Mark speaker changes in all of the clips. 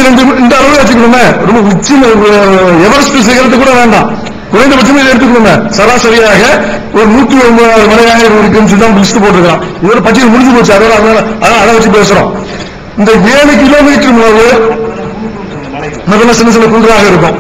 Speaker 1: ரெண்டு இந்த அளவு வச்சுக்கணுமே ரொம்ப உச்சி அஹ், எவரெஸ்ட் சிகரத்து கூட வேண்டாம் குறைந்தபட்சம் இதை எடுத்துக்கணுமே சராசரியாக ஒரு நூத்தி ஒன்பது மலையாயிரம் இருக்குன்னு சொல்லி தான் லிஸ்ட் போட்டுருக்கான் இதோட பட்ஜெட் முடிஞ்சு போச்சு அதோட அதனால அதான் அதை வச்சு பேசுறோம் இந்த ஏழு கிலோமீட்டர் போது முதல்ல சின்ன சின்ன குன்றாக இருக்கும்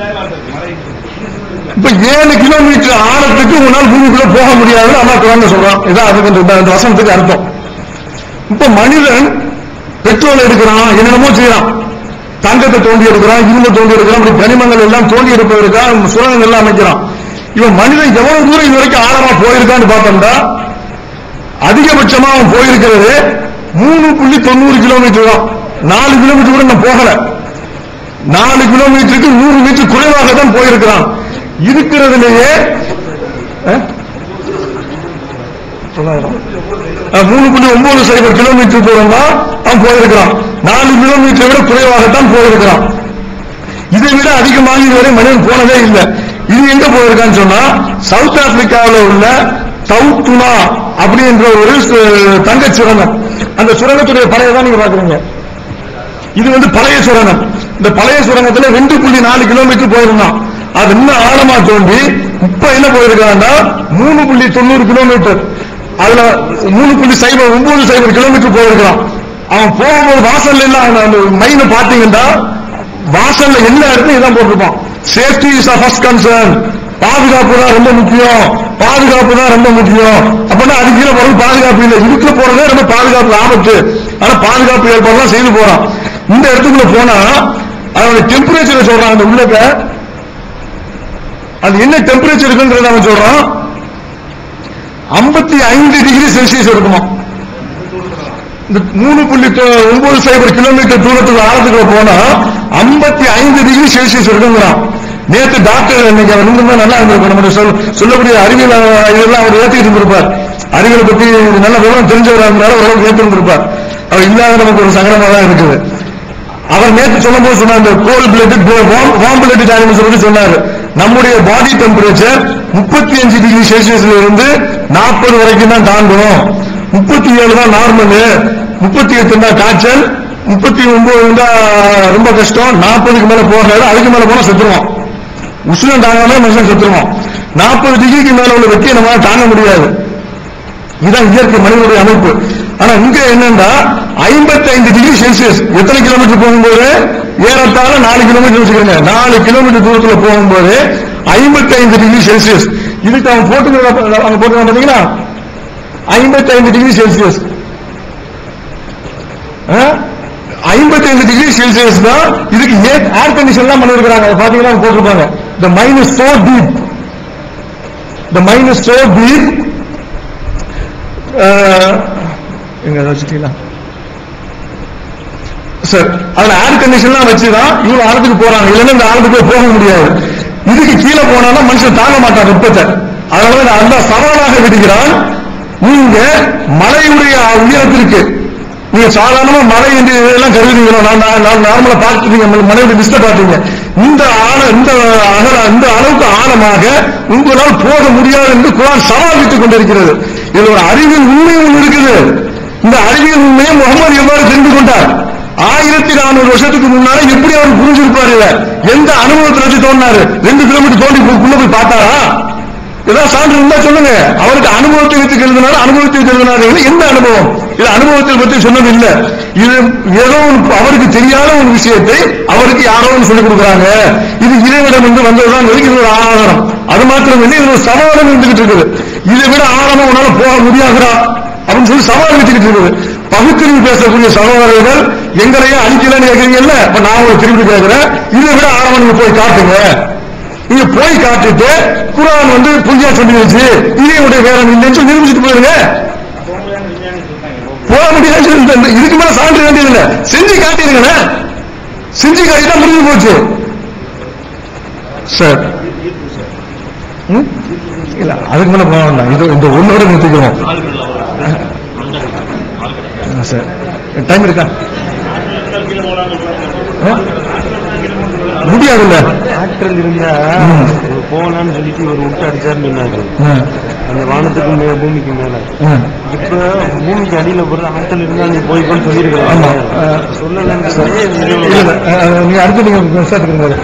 Speaker 1: இப்ப ஏழு கிலோமீட்டர் ஆழத்துக்கு உன்னால் பூமிக்குள்ள போக முடியாது அல்லாஹ் குரான் சொல்றான் இதான் அதுக்கு இந்த- இந்த வசனத்துக்கு அர்த்தம் இப்ப மனிதன் பெட்ரோல் எடுக்கிறான் என்னென்னமோ செய்யறான் தங்கத்தை தோண்டி எடுக்கிறான் இரும்பு தோண்டி எடுக்கிறான் இப்படி கனிமங்கள் எல்லாம் தோண்டி எடுப்பதற்காக சுரங்கங்கள் எல்லாம் அமைக்கிறான் இவன் மனிதன் எவ்வளவு தூரம் இது வரைக்கும் ஆழமா போயிருக்கான்னு பார்த்தோம்னா அதிகபட்சமா அவன் போயிருக்கிறது மூணு புள்ளி தொண்ணூறு கிலோமீட்டர் தான் நாலு கிலோமீட்டர் கூட நான் போகல நாலு கிலோமீட்டருக்கு நூறு மீட்டர் குறைவாக தான் போயிருக்கிறான் இருக்கிறதுலேயே அஹ், தொள்ளாயிரம். அஹ், மூணு புள்ளி ஒன்பது சைபர் கிலோமீட்டர் தூரம் தான் அவன் போயிருக்கிறான் நாலு கிலோமீட்டரை விட குறைவாகத்தான் போயிருக்கிறான் இதை விட அதிகமாக இதுவரை மனிதன் போனதே இல்லை இது எங்க போயிருக்கான்னு சொன்னா சவுத் ஆப்பிரிக்காவில் உள்ள தவுத்துனா அப்படின்ற ஒரு சு- தங்கச் சுரங்கம் அந்த சுரங்கத்துடைய பழைய தான் நீங்க பாக்குறீங்க இது வந்து பழைய சுரங்கம் இந்த பழைய சுரங்கத்துல ரெண்டு புள்ளி நாலு கிலோமீட்டர் போயிருந்தான் அது இன்னும் ஆழமா தோண்டி இப்ப என்ன போயிருக்காங்கன்னா மூணு புள்ளி தொண்ணூறு கிலோமீட்டர் அதுல மூணு புள்ளி சைபர் ஒன்பது சைபர் கிலோமீட்டர் போயிருக்கான் அவன் போகும்போது வாசல்ல எல்லாம் அந்த- அந்த மைன பாத்தீங்கன்னா வாசல்ல எல்லா இடத்துலயும் இதான் போட்டிருப்பான் சேஃப்டி இஸ் ஃபர்ஸ்ட் கன்சர்ன் பாதுகாப்பு தான் ரொம்ப முக்கியம் பாதுகாப்பு தான் ரொம்ப முக்கியம் அப்படின்னா அது கீழே போறது பாதுகாப்பு இல்லை இதுக்குள்ள போறதே ரொம்ப பாதுகாப்பு ஆபத்து ஆனா பாதுகாப்பு ஏற்பாடுலாம் செய்து போறான் இந்த இடத்துக்குள்ள போனா அதோட டெம்பரேச்சர் சொல்றான் அந்த உள்ளக்க அது என்ன டெம்பரேச்சர் இருக்குன்றத அவன் சொல்றான் ஐம்பத்தி ஐந்து டிகிரி செல்சியஸ் இருக்குமா இந்த மூணு புள்ளி தொ- ஒன்பது சைபர் கிலோமீட்டர் தூரத்துக்கு ஆழத்துக்குள்ள போனா ஐம்பத்தி ஐந்து டிகிரி செல்சியஸ் இருக்குங்கிறான் நேத்து டாக்டர் இன்னைக்கு அவர் இருந்திருந்தா நல்லா இருந்திருக்கும் நம்ம சொல் சொல்லக்கூடிய அறிவியல் அஹ், இதெல்லாம் அவர் ஏத்திட்டு இருந்திருப்பார் அறிவியலை பத்தி நல்ல விவரம் தெரிஞ்சவராக இருந்தாலும் ஓரளவுக்கு ஏற்றி இருந்திருப்பார் அவர் இல்லாத நமக்கு ஒரு சங்கடமா தான் இருக்குது அவர் நேற்று சொல்லும்போது சொன்னார் இந்த cold blooded warm blooded animals பத்தி சொன்னாரு நம்முடைய பாடி டெம்பரேச்சர் முப்பத்தி அஞ்சு டிகிரி செல்சியஸ்ல இருந்து நாற்பது வரைக்கும் தான் தாண்டும் முப்பத்தி ஏழு தான் நார்மல் முப்பத்தி எட்டு தான் காய்ச்சல் முப்பத்தி ஒன்பது தான் ரொம்ப கஷ்டம் நாற்பதுக்கு மேல போகாது அதுக்கு மேல போனா செத்துருவான் உஷ்ணம் தாங்காம மனுஷன் செத்துருவான் நாற்பது டிகிரிக்கு மேல உள்ள வெட்டியை நம்மளால தாங்க முடியாது இதுதான் இயற்கை மனிதனுடைய அமைப்பு ஆனா இங்க என்னன்னா 55 டிகிரி செல்சியஸ் எத்தனை கிலோமீட்டர் போகும்போது ஏறத்தாழ நாலு கிலோமீட்டர் வச்சுக்கிறேங்க நாலு கிலோமீட்டர் தூரத்துல போகும்போது 55 டிகிரி செல்சியஸ் இதுக்கு அவன் போட்டுக்கிறத அவங்க போட்டுக்கிறான் பாத்தீங்களா 55 டிகிரி செல்சியஸ் ஐம்பத்தைந்து டிகிரி செல்சியஸ் தான் இதுக்கு ஏர் கண்டிஷன் தான் பண்ணிருக்கிறாங்க அதை பாத்தீங்கன்னா அவங்க போட்டிருப்பாங்க the minus so deep the minus so deep அஹ், எங்க அதை வச்சுட்டீங்களா சார் அதுல ஏர் கண்டிஷன்லாம் வச்சுதான் இவ்வளவு ஆழத்துக்கு போறாங்க இல்லைன்னா இந்த ஆழத்துக்கு போய் போக முடியாது இதுக்கு கீழே போனாலும் மனுஷன் தாங்க மாட்டான் வெப்பத்தை அதனால நான் அந்த சவாலாக விடுகிறான் நீங்க மலையுடைய உயரத்திற்கு நீங்க சாதாரணமா மலை என்று இதெல்லாம் கருதுறீங்களோ நான் நான் நான் நார்மலா பார்த்துட்டீங்க மலையுடைய லிஸ்ட பார்த்தீங்க இந்த ஆழ இந்த அகல இந்த அளவுக்கு ஆழமாக உங்களால் போக முடியாது என்று குரான் சவால் விட்டுக் கொண்டிருக்கிறது இது ஒரு அறிவியல் உண்மை ஒன்று இருக்குது இந்த அறிவியல் உண்மையை முகமது எவ்வாறு தெரிந்து கொண்டார் ஆயிரத்தி நானூறு வருஷத்துக்கு முன்னால எப்படி அவர் புரிஞ்சிருப்பாரு இத? எந்த அனுபவத்தை வச்சு தோண்டினாரு ரெண்டு கிலோமீட்டர் தோண்டி போய் உள்ள போய் பார்த்தாரா ஏதாவது சான்று இருந்தா சொல்லுங்க அவருக்கு அனுபவத்தை வைத்து எழுதினாரு அனுபவத்தை வைத்து எழுதினாரு எந்த அனுபவம் இது அனுபவத்தை பற்றி சொன்னது இல்ல இது ஏதோ ஒரு அவருக்கு தெரியாத ஒரு விஷயத்தை அவருக்கு யாரோ ஒன்று சொல்லிக் கொடுக்குறாங்க இது இறைவிடம் என்று வந்ததுதான் இது ஒரு ஆதாரம் அது மாத்திரம் இல்லை இது ஒரு சவாலம் இருந்துகிட்டு இருக்குது இதை விட ஆழமா உன்னால போக முடியாதுடா அப்படின்னு சொல்லி சவால் வச்சுக்கிட்டு இருக்குது பகுத்தறிவு பேசக்கூடிய சகோதரர்கள் எங்களையும் அழிக்கலன்னு கேட்கறீங்கல்ல இப்ப நான் ஒரு திருப்பி கேட்கிறேன் இதை விட ஆழமா நீங்க போய் காட்டுங்க நீங்க போய் காட்டிட்டு குரான் வந்து பொய்யா சொல்லிடுச்சு இதையுடைய வேற இல்லைன்னு சொல்லி நிரூபிச்சுட்டு போயிருங்க போக முடியாது இந்த- இதுக்கு மேல சான்று வேண்டியதில்லை செஞ்சு காட்டிருங்கண்ணே செஞ்சு காட்டிட்டா முடிஞ்சு போச்சு சார் ம்? இல்ல அதுக்கு மேல போக வேண்டாம் இது இந்த ஒன்னோட நிறுத்திக்கிறோம் ஆ, சார் டைம் இருக்கா ஆ? முடியாதுல்ல
Speaker 2: ஆற்றல் இருந்தா ஒரு போகலான்னு சொல்லிட்டு ஒரு விட்டு அடிச்சாருன்னு சொன்னாரு
Speaker 1: ஆ,
Speaker 2: அந்த வானத்துக்கு மேல பூமிக்கு மேல
Speaker 1: ஆ.
Speaker 2: இப்ப பூமிக்கு அடியில போறது ஆற்றல் இருந்தா நீ போய்க்கோன்னு
Speaker 1: ஆமா.
Speaker 2: சொல்லியிருக்கலாம்
Speaker 1: ஆ.
Speaker 2: சொல்லலன்னு
Speaker 1: இல்ல, இல்ல, ஆ, நீங்க அடுத்து நீங்க விசாரிக்கிறீங்க போது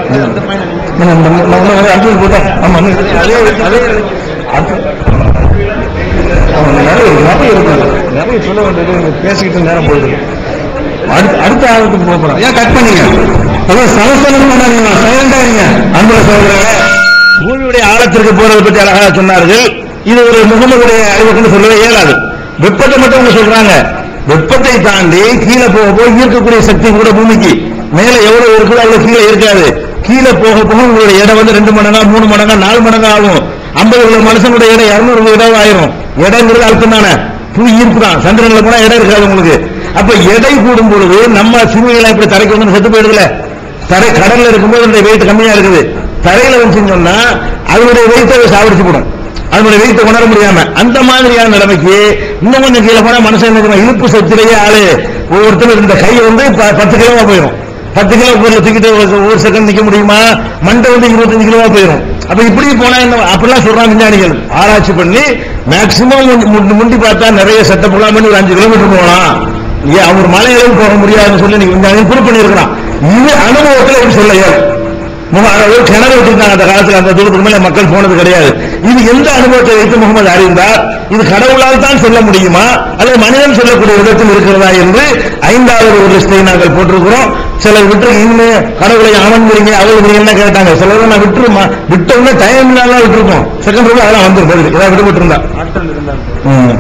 Speaker 1: அடுத்து போட்டா ஆமா இன்னும்
Speaker 2: அதே அதே
Speaker 1: அடுத்து- ஆமா, நிறைய நிறைய இருக்கு நிறைய சொல்ல வேண்டியது இங்க பேசிக்கிட்டு நேரம் போயிடுது அடுத்த அடுத்த ஆளுக்கு போக போறோம் ஏன் கட் பண்ணீங்க அதான் சலசலம் பண்ணாதீங்க சைலண்டா இருங்க அன்புல சகோதரர்களே
Speaker 3: பூமியுடைய ஆழத்திற்கு போறதை பற்றி அழகாக சொன்னார்கள் இது ஒரு முகமதுடைய அறிவுக்குன்னு சொல்லவே இயலாது வெப்பத்தை மட்டும் அவங்க சொல்றாங்க வெப்பத்தை தாண்டி கீழே போக போய் ஈர்க்கக்கூடிய சக்தி கூட பூமிக்கு மேல எவ்வளவு இருக்குதோ அவ்வளவு கீழே இருக்காது கீழே போக போக உங்களுடைய இடம் வந்து ரெண்டு மடங்கா மூணு மடங்கா நாலு மடங்கா ஆகும் ஐம்பது கிலோ மனுஷனுடைய இடம் இருநூறு இடம் ஆயிரும் இடங்கிறது அழுத்தம் தானே புவி ஈர்ப்பு தான் சந்திரன்ல போனா இடம் இருக்காது உங்களுக்கு அப்ப எடை கூடும் பொழுது நம்ம சிறுமிகளை இப்படி தரைக்கு வந்து செத்து போயிடுதுல தரை கடல்ல இருக்கும்போது இந்த வெயிட் கம்மியா இருக்குது தரையில வந்துச்சுன்னு சொன்னா அதனுடைய வெயிட்டை சாவடிச்சு போடும் அதனுடைய வெயிட்டை உணர முடியாம அந்த மாதிரியான நிலைமைக்கு இன்னும் கொஞ்சம் கீழே போனா மனுஷன் என்ன செய்வான்? இழுப்பு சக்தியிலேயே ஆளு ஒவ்வொருத்தரும் இந்த கை வந்து ப- பத்து கிலோவா போயிடும் பத்து கிலோ பொருளை தூக்கிட்டு ஒரு- ஒரு செகண்ட் நிக்க முடியுமா மண்டை வந்து இருபத்தஞ்சு கிலோவா போயிடும் அப்ப இப்படி போனா என்ன அப்படிலாம் சொல்றாங்க விஞ்ஞானிகள் ஆராய்ச்சி பண்ணி மேக்சிமம் முண்டி பார்த்தா நிறைய செட்டப் எல்லாம் பண்ணி ஒரு அஞ்சு கிலோமீட்டர் போகலாம் ஏன் அவர் மலையிலும் போக முடியாதுன்னு சொல்லி நீங்க விஞ்ஞானி ப்ரூவ் பண்ணியிருக்கிறான் இது அனுபவத்தில் எப்படி சொல்ல இயலும் முக- அதாவது கிணறு வச்சிருந்தாங்க அந்த காலத்துல அந்த தூரத்துக்கு மேல மக்கள் போனது கிடையாது இது எந்த அனுபவத்தை வைத்து முகமது அறிந்தார் இது கடவுளால் தான் சொல்ல முடியுமா அல்லது மனிதன் சொல்லக்கூடிய விதத்தில் இருக்கிறதா என்று ஐந்தாவது ஒரு லிஸ்டை நாங்கள் போட்டிருக்கிறோம் சிலர் விட்டு இன்னும் கடவுளை அவன்கிறீங்க அவளுக்கு என்ன கேட்டாங்க சிலர் நான் விட்டு விட்ட உடனே டைம் இல்லாம விட்டுருக்கோம் செகண்ட் ரூபா அதெல்லாம் வந்துரும் பதில் ஏதாவது விட்டு இருந்தா
Speaker 2: ஆற்றல் இருந்தாங்க
Speaker 3: ம்.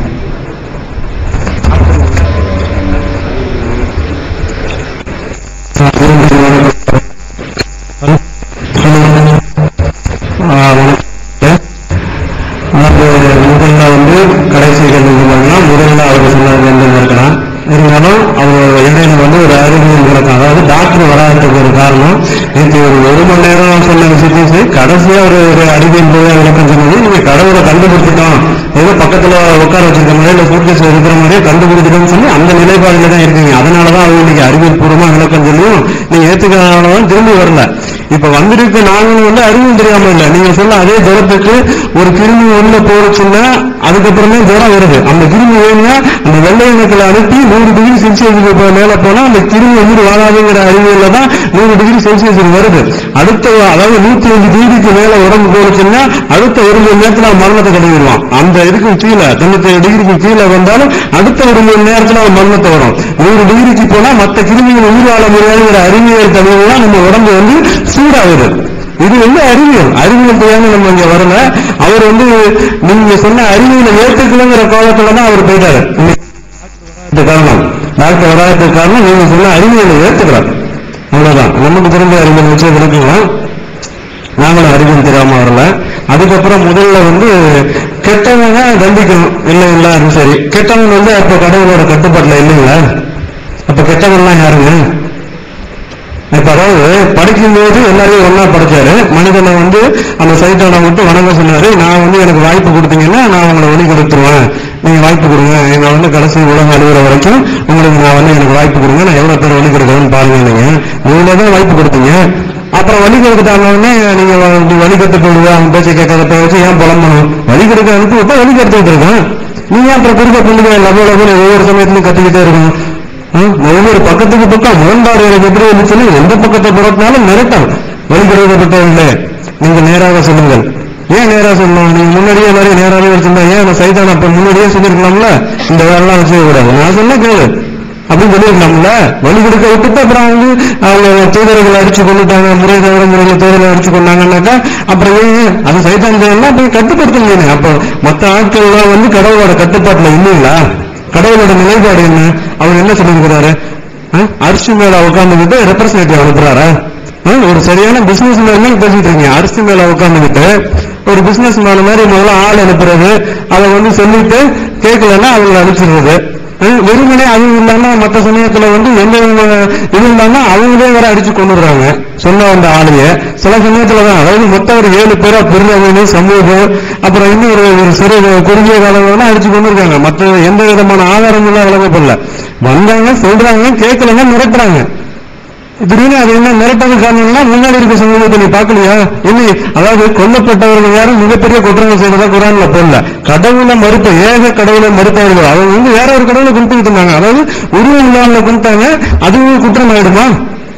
Speaker 4: முதல்ல வந்து கடைசி கேள்வி பார்த்தீங்கன்னா முதல்ல அவர் சொன்னது வந்து இருக்கலாம் இருந்தாலும் அவர் இடையில வந்து ஒரு அறிவியல் விளக்கம் அதாவது டாக்டர் வராததுக்கு ஒரு காரணம் நேற்று ஒரு ஒரு மணி நேரம் சொன்ன விஷயத்தையும் சரி கடைசியா ஒரு ஒரு அறிவியல் பூர்வ விளக்கம் சொன்னது நீங்க கடவுளை கண்டுபிடிச்சிட்டோம் ஏதோ பக்கத்துல உட்கார வச்சிருக்க மாதிரி இல்ல சூட்கேஸ் இருக்கிற மாதிரியே கண்டுபிடிச்சிட்டோம்னு சொல்லி அந்த நிலைப்பாடுல தான் இருக்கீங்க அதனாலதான் அவங்க இன்னைக்கு அறிவியல் பூர்வமா விளக்கம் சொல்லியும் நீங்க ஏத்துக்கிறதுனாலதான் திரும்பி வரல இப்ப வந்திருக்க நாங்களும் வந்து அறிவும் தெரியாம இல்ல நீங்க சொல்ல அதே ஜுரத்துக்கு ஒரு கிருமி உள்ள போச்சுன்னா அதுக்கப்புறமே ஜுரம் வருது அந்த கிருமி வேணும்னா அந்த வெள்ளை இனத்துல அனுப்பி நூறு டிகிரி செல்சியஸுக்கு மேல போனா அந்த கிருமி உயிர் வாழாதுங்கிற அறிவியல்ல தான் நூறு டிகிரி செல்சியஸ் வருது அடுத்த அதாவது நூத்தி அஞ்சு டிகிரிக்கு மேல உடம்பு போச்சுன்னா அடுத்த ஒரு மணி நேரத்துல அவன் மரணத்தை கடைவிடுவான் அந்த இதுக்கு கீழே தொண்ணூத்தி ஏழு டிகிரிக்கு கீழே வந்தாலும் அடுத்த ஒரு மணி நேரத்துல அவன் மரணத்தை வரும் நூறு டிகிரிக்கு போனா மற்ற கிருமிகள் உயிர் வாழ முடியாதுங்கிற அறிவியல் தகவல் தான் நம்ம உடம்பு வந்து சூடாகுது இது வந்து அறிவியல் அறிவியல் தெரியாம நம்ம இங்க வரல அவர் வந்து நீங்க சொன்ன அறிவியலை ஏற்றுக்கலங்கிற கோலத்துல தான் அவர் போயிட்டாரு இந்த காரணம் டாக்டர் வராததுக்கு காரணம் நீங்க சொன்ன அறிவியலை ஏற்றுக்கலாம் அவ்வளவுதான் நமக்கு தெரிஞ்ச அறிவியல் வச்சு விளக்கலாம் நாங்களும் அறிவியல் தெரியாம வரல அதுக்கப்புறம் முதல்ல வந்து கெட்டவங்க தண்டிக்கணும் இல்லை எல்லாரும் சரி கெட்டவன் வந்து அப்ப கடவுளோட கட்டுப்பாட்டுல இல்லைங்களா அப்ப கெட்டவன்லாம் யாருங்க இப்ப அதாவது படிக்கும்போது எல்லாரையும் ஒண்ணா படிச்சாரு மனிதனை வந்து அந்த சைட்டான விட்டு வணங்க சொன்னாரு நான் வந்து எனக்கு வாய்ப்பு கொடுத்தீங்கன்னா நான் உங்களை வழி கொடுத்துருவேன் நீங்க வாய்ப்பு கொடுங்க எங்க வந்து கடைசி உலகம் அழுகிற வரைக்கும் உங்களுக்கு நான் வந்து எனக்கு வாய்ப்பு கொடுங்க நான் எவ்வளவு பேர் வழி கொடுக்குறேன்னு பாருங்க நீங்க நீங்க தான் வாய்ப்பு கொடுத்தீங்க அப்புறம் வழி கொடுத்துட்டாங்கன்னே நீங்க வ- வழி கத்து போடுவா அவங்க பேச்சை கேட்காத வச்சு ஏன் புலம்பணும் வழி கொடுக்க அனுப்பி விட்டா வழி கத்துக்கிட்டு இருக்கேன் நீங்க ஏன் அப்புறம் குறுக்க புள்ளிக்க லபோ லபோன்னு ஒவ்வொரு சமயத்திலும் கத்துக்கிட்டே இருக்கணும் ஹம், ஒவ்வொரு பக்கத்துக்கு பக்கம் முரண்பாடு எனக்கு எப்படி இருந்துச்சுன்னு எந்த பக்கத்தை புறத்தினாலும் மிரட்டம் வழிபடுவதப்பட்டவர்களே நீங்க நேராக சொல்லுங்கள் ஏன் நேரா சொல்லணும் நீங்க முன்னாடியே நிறைய நேராவே வச்சிருந்தா ஏன் நான் சைதான் அப்ப முன்னாடியே சொல்லிருக்கலாம்ல இந்த வேலைலாம் வச்சுக்க கூடாது நான் சொன்ன கேளு அப்படின்னு சொல்லியிருக்கலாம்ல வழி கொடுக்க விட்டுட்டு அப்புறம் வந்து அவங்க தூதர்களை அடிச்சு கொண்டுட்டாங்க முறை தவிர முறையில தூதரை அடிச்சு கொண்டாங்கன்னாக்கா அப்புறம் ஏன் அது சைதான் தேவைன்னா போய் கட்டுப்படுத்தணும் அப்போ மத்த ஆட்கள்லாம் வந்து கடவுளோட கட்டுப்பாட்டுல இல்லைங்களா கடவுளோட நிலைப்பாடு என்ன அவர் என்ன சொல்லியிருக்கிறாரு ஆ? அரிசி மேல உட்கார்ந்துகிட்டு ரெப்ரசன்டேட்டிவ் அனுப்புறாரா ஆ? ஒரு சரியான பிசினஸ் மேன் பேசிட்டு இருக்கீங்க அரிசி மேல உட்கார்ந்துகிட்டு ஒரு பிசினஸ் மேன் மாதிரி முதல்ல ஆள் அனுப்புறது அதை வந்து சொல்லிட்டு கேட்கலன்னா அவங்களை அனுப்பிச்சிடுறது ஆ? வெறுமனே அது இல்லாம மத்த சமயத்துல வந்து எந்த வித இது இல்லாம அவங்களே வேற அடிச்சு கொண்டுடுறாங்க சொன்ன அந்த ஆளுங்க சில சமயத்துல தான் அதாவது மொத்தம் ஒரு ஏழு பேரா பெருந்தவங்க சமூகம் அப்புறம் இன்னும் ஒரு ஒரு சிறு குறுகிய காலம் அடிச்சு கொண்டு இருக்காங்க மற்ற எந்த விதமான ஆதாரமும் வழங்கப்படல வந்தாங்க சொல்றாங்க கேட்கலங்க மிரட்டுறாங்க திடீர்னு அது என்ன மிரட்டது காரணம்னா முன்னாடி இருக்க சமூகத்தை நீ பார்க்கலையா இல்லை அதாவது கொல்லப்பட்டவர்கள் யாரும் மிகப்பெரிய குற்றங்கள் செய்ததா குரான்ல போடல கடவுளை மறுத்த ஏக கடவுளை மறுத்தவர்கள் அவங்க வந்து வேற ஒரு கடவுளை கும்பிட்டு இருந்தாங்க அதாவது உருவம் இல்லாமல கும்பிட்டாங்க அதுவும் குற்றம் ஆயிடுமா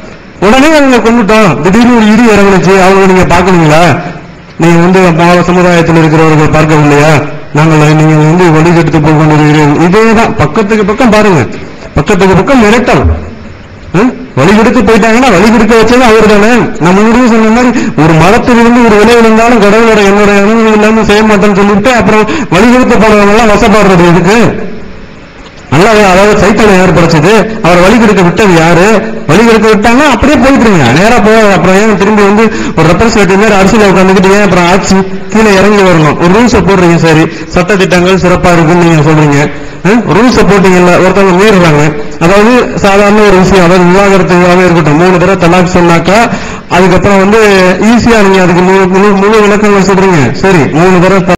Speaker 4: உடனே அவங்க கொண்டுட்டோம் திடீர்னு ஒரு இடி இறங்குனுச்சு அவங்க நீங்க பாக்கணுங்களா நீங்க வந்து பாவ சமுதாயத்தில் இருக்கிறவர்கள் பார்க்கவில்லையா நாங்கள் நீங்க வந்து வழிகெடுத்து போய் கொண்டிருக்கிறீர்கள் இதேதான் பக்கத்துக்கு பக்கம் பாருங்க பக்கத்துக்கு பக்கம் மிரட்டல் ம்? வழி கொடுத்து போயிட்டாங்கன்னா வழி கொடுக்க வச்சது அவர் தானே நம்ம முன்னாடியே சொன்ன மாதிரி ஒரு மரத்திலிருந்து ஒரு விலை விழுந்தாலும் கடவுளோட என்னுடைய அனுமதி இல்லாம செய்ய மாட்டேன்னு சொல்லிட்டு அப்புறம் வழி கொடுத்து போனவங்க எல்லாம் வசப்படுறது எதுக்கு நல்லா அதாவது சைத்தனை யார் படைச்சது அவர் வழி கொடுக்க விட்டது யாரு வழி கொடுக்க விட்டாங்கன்னா அப்படியே போயிட்டுருங்க நேரா போக அப்புறம் ஏன் திரும்பி வந்து ஒரு ரெப்ரஸன்டேட்டிவ் மாதிரி அரசியல் உட்காந்துக்கிட்டு ஏன் அப்புறம் ஆட்சி கீழே இறங்கி வரணும் ஒரு ரூல்ஸை போடுறீங்க சரி சட்ட திட்டங்கள் சிறப்பா இருக்குன்னு நீங்க சொல்றீங்க ரூல்ஸை போட்டீங்கல்ல ஒருத்தவங்க மீறுறாங்க அதாவது சாதாரண ஒரு விஷயம் அதாவது விவாகரத்துக்காக இருக்கட்டும் மூணு தடவை தலாக் சொன்னாக்கா அதுக்கப்புறம் வந்து ஈஸியா நீங்க அதுக்கு முழு முழு முழு விளக்கங்கள் சொல்றீங்க சரி மூணு தடவை